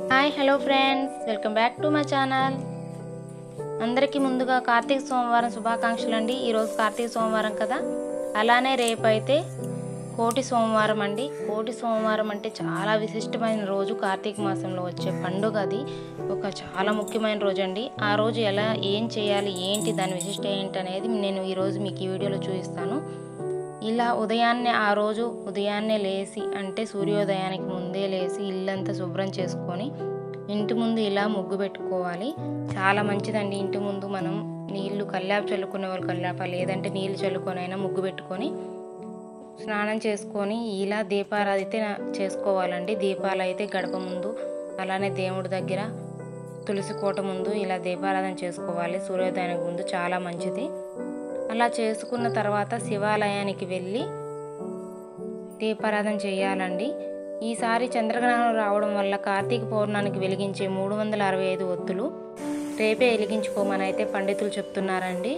hi hello friends welcome back to my channel అందరికీ ముందుగా కార్తీక సోమవారం శుభాకాంక్షలు అండి ఈరోజు కార్తీక సోమవారం కదా అలానే రేపు అయితే కోటి సోమవారం అండి కోటి సోమవారం అంటే చాలా విశిష్టమైన రోజు కార్తీక మాసంలో వచ్చే పండుగ అది ఒక చాలా ముఖ్యమైన రోజు అండి ఆ రోజు ఎలా ఏం చేయాలి ఏంటి దాని విశిష్ట ఏంటి అనేది నేను ఈరోజు మీకు ఈ వీడియోలో చూపిస్తాను ఇలా ఉదయాన్నే ఆ రోజు ఉదయాన్నే లేచి అంటే సూర్యోదయానికి ముందే లేచి ఇల్లంతా శుభ్రం చేసుకొని ఇంటి ముందు ఇలా ముగ్గు పెట్టుకోవాలి చాలా మంచిదండి ఇంటి ముందు మనం నీళ్లు కల్లాపు చల్లుకునే వాళ్ళు కల్లాప లేదంటే నీళ్లు చల్లుకొని అయినా ముగ్గు పెట్టుకొని స్నానం చేసుకొని ఇలా దీపారాధన అయితే చేసుకోవాలండి దీపాలు అయితే గడప ముందు అలానే దేవుడి దగ్గర తులసి కోట ముందు ఇలా దీపారాధన చేసుకోవాలి సూర్యోదయానికి ముందు చాలా మంచిది అలా చేసుకున్న తర్వాత శివాలయానికి వెళ్ళి దీపారాధన చేయాలండి ఈసారి చంద్రగ్రహణం రావడం వల్ల కార్తీక పౌర్ణానికి వెలిగించే మూడు వందల అరవై ఐదు ఒత్తులు రేపే వెలిగించుకోమని అయితే పండితులు చెప్తున్నారండి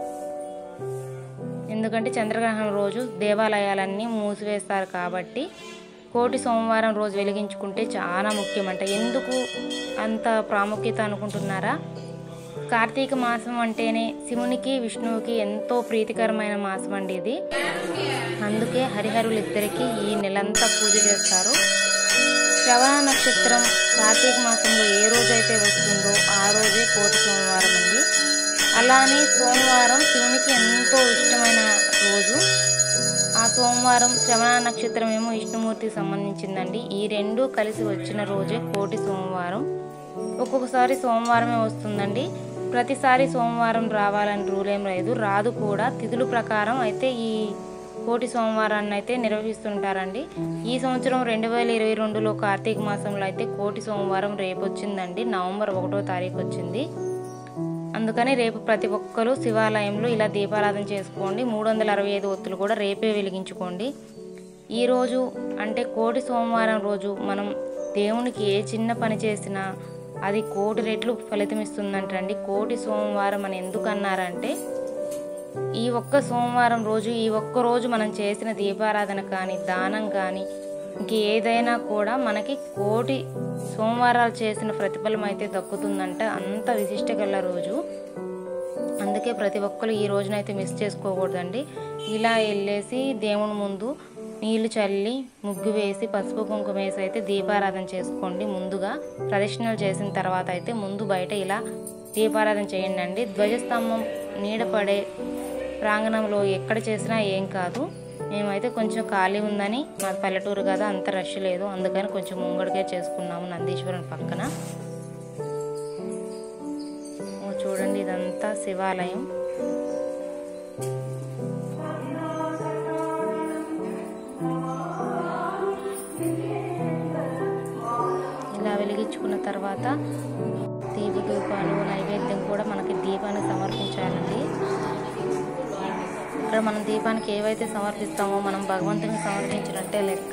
ఎందుకంటే చంద్రగ్రహణం రోజు దేవాలయాలన్నీ మూసివేస్తారు కాబట్టి కోటి సోమవారం రోజు వెలిగించుకుంటే చాలా ముఖ్యమంట ఎందుకు అంత ప్రాముఖ్యత అనుకుంటున్నారా కార్తీక మాసం అంటేనే శివునికి విష్ణువుకి ఎంతో ప్రీతికరమైన మాసం అండి ఇది అందుకే హరిహరులిద్దరికీ ఈ నెలంతా పూజ చేస్తారు శ్రవణ నక్షత్రం కార్తీక మాసంలో ఏ రోజైతే వస్తుందో ఆ రోజే కోటి సోమవారం అండి అలానే సోమవారం శివునికి ఎంతో ఇష్టమైన రోజు ఆ సోమవారం శ్రవణ నక్షత్రం ఏమో విష్ణుమూర్తికి సంబంధించిందండి ఈ రెండు కలిసి వచ్చిన రోజే కోటి సోమవారం ఒక్కొక్కసారి సోమవారమే వస్తుందండి ప్రతిసారి సోమవారం రావాలని రూల్ ఏం లేదు రాదు కూడా తిథుల ప్రకారం అయితే ఈ కోటి సోమవారాన్ని అయితే నిర్వహిస్తుంటారండి ఈ సంవత్సరం రెండు వేల ఇరవై రెండులో కార్తీక మాసంలో అయితే కోటి సోమవారం రేపు వచ్చిందండి నవంబర్ ఒకటో తారీఖు వచ్చింది అందుకని రేపు ప్రతి ఒక్కరూ శివాలయంలో ఇలా దీపారాధన చేసుకోండి మూడు వందల అరవై ఐదు ఒత్తులు కూడా రేపే వెలిగించుకోండి ఈరోజు అంటే కోటి సోమవారం రోజు మనం దేవునికి ఏ చిన్న పని చేసినా అది కోటి రెట్లు ఫలితం ఇస్తుందంటండి కోటి సోమవారం అని ఎందుకు అన్నారంటే ఈ ఒక్క సోమవారం రోజు ఈ ఒక్క రోజు మనం చేసిన దీపారాధన కానీ దానం కానీ ఇంక ఏదైనా కూడా మనకి కోటి సోమవారాలు చేసిన ప్రతిఫలం అయితే దక్కుతుందంట అంత విశిష్ట గల రోజు అందుకే ప్రతి ఒక్కరు ఈ రోజునైతే మిస్ చేసుకోకూడదండి ఇలా వెళ్ళేసి దేవుని ముందు నీళ్లు చల్లి ముగ్గు వేసి పసుపు కుంకుమ వేసి అయితే దీపారాధన చేసుకోండి ముందుగా ప్రదక్షిణలు చేసిన తర్వాత అయితే ముందు బయట ఇలా దీపారాధన చేయండి అండి ధ్వజస్తంభం నీడపడే ప్రాంగణంలో ఎక్కడ చేసినా ఏం కాదు మేమైతే కొంచెం ఖాళీ ఉందని మా పల్లెటూరు కదా అంత రష్ లేదు అందుకని కొంచెం ముంగడిగా చేసుకున్నాము నందీశ్వరం పక్కన ఓ చూడండి ఇదంతా శివాలయం ఇలా వెలిగించుకున్న తర్వాత దీప దీపాలు నైవేద్యం కూడా మనకి దీపాన్ని సమర్పించాలండి ఇక్కడ మనం దీపానికి ఏవైతే సమర్పిస్తామో మనం భగవంతునికి సమర్పించినట్టే లెక్క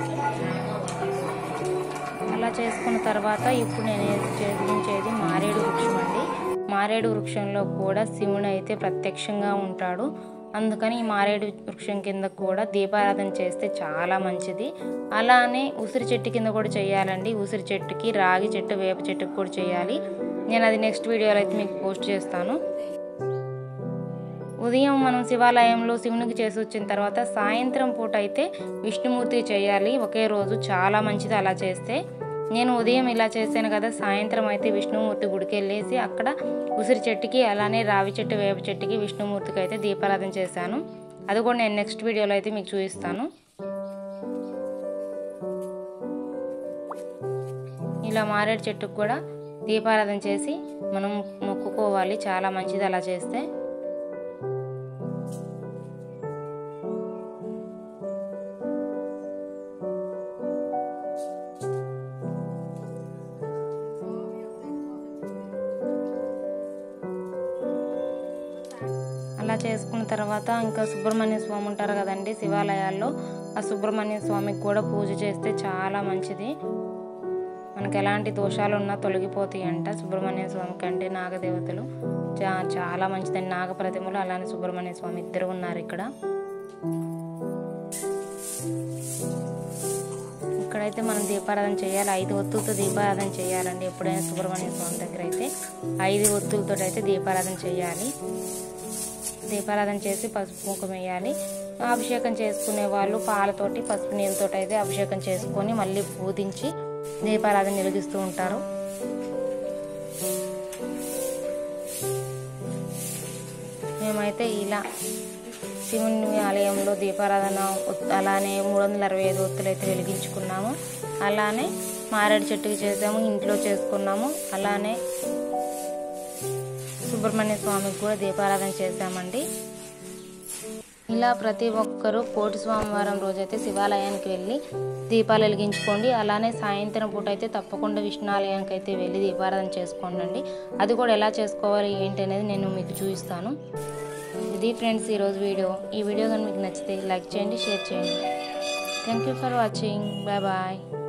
అలా చేసుకున్న తర్వాత ఇప్పుడు నేను చేయించేది మారేడు వృక్షం అండి మారేడు వృక్షంలో కూడా శివుడు అయితే ప్రత్యక్షంగా ఉంటాడు అందుకని ఈ మారేడు వృక్షం కింద కూడా దీపారాధన చేస్తే చాలా మంచిది అలానే ఉసిరి చెట్టు కింద కూడా చేయాలండి ఉసిరి చెట్టుకి రాగి చెట్టు వేప చెట్టుకి కూడా చేయాలి నేను అది నెక్స్ట్ వీడియోలో అయితే మీకు పోస్ట్ చేస్తాను ఉదయం మనం శివాలయంలో శివునికి చేసి వచ్చిన తర్వాత సాయంత్రం పూట అయితే విష్ణుమూర్తి చేయాలి ఒకే రోజు చాలా మంచిది అలా చేస్తే నేను ఉదయం ఇలా చేశాను కదా సాయంత్రం అయితే విష్ణుమూర్తి గుడికి వెళ్ళేసి అక్కడ ఉసిరి చెట్టుకి అలానే రావి చెట్టు వేప చెట్టుకి విష్ణుమూర్తికి అయితే దీపారాధన చేశాను అది కూడా నేను నెక్స్ట్ వీడియోలో అయితే మీకు చూపిస్తాను ఇలా మారేడు చెట్టుకు కూడా దీపారాధన చేసి మనం మొక్కుకోవాలి చాలా మంచిది అలా చేస్తే అలా చేసుకున్న తర్వాత ఇంకా సుబ్రహ్మణ్య స్వామి ఉంటారు కదండి శివాలయాల్లో ఆ సుబ్రహ్మణ్య స్వామికి కూడా పూజ చేస్తే చాలా మంచిది మనకి ఎలాంటి దోషాలు ఉన్నా తొలగిపోతాయి అంట సుబ్రహ్మణ్య స్వామికి అంటే నాగదేవతలు చా చాలా మంచిదండి నాగ ప్రతిమలు అలానే సుబ్రహ్మణ్య స్వామి ఇద్దరు ఉన్నారు ఇక్కడ ఇక్కడ ఇక్కడైతే మనం దీపారాధన చేయాలి ఐదు ఒత్తులతో దీపారాధన చేయాలండి ఎప్పుడైనా సుబ్రహ్మణ్య స్వామి దగ్గర అయితే ఐదు ఒత్తులతో అయితే దీపారాధన చేయాలి దీపారాధన చేసి పసుపు కుంకుమ వేయాలి అభిషేకం చేసుకునే వాళ్ళు పాలతోటి పసుపు నీళ్ళతో అయితే అభిషేకం చేసుకొని మళ్ళీ పూజించి దీపారాధన వెలిగిస్తూ ఉంటారు మేమైతే ఇలా శివుని ఆలయంలో దీపారాధన ఒత్- అలానే మూడు వందల అరవై ఐదు ఒత్తులు అయితే వెలిగించుకున్నాము అలానే మారేడు చెట్టుకి చేసాము ఇంట్లో చేసుకున్నాము అలానే సుబ్రహ్మణ్య స్వామికి కూడా దీపారాధన చేశామండి ఇలా ప్రతి ఒక్కరూ కోటి స్వామివారం రోజైతే శివాలయానికి వెళ్ళి దీపాలు వెలిగించుకోండి అలానే సాయంత్రం పూట అయితే తప్పకుండా విష్ణుఆలయానికి అయితే వెళ్ళి దీపారాధన చేసుకోండి అది కూడా ఎలా చేసుకోవాలి ఏంటి అనేది నేను మీకు చూపిస్తాను ఇది ఫ్రెండ్స్ ఈరోజు వీడియో ఈ వీడియో కానీ మీకు నచ్చితే లైక్ చేయండి షేర్ చేయండి thank you for watching bye bye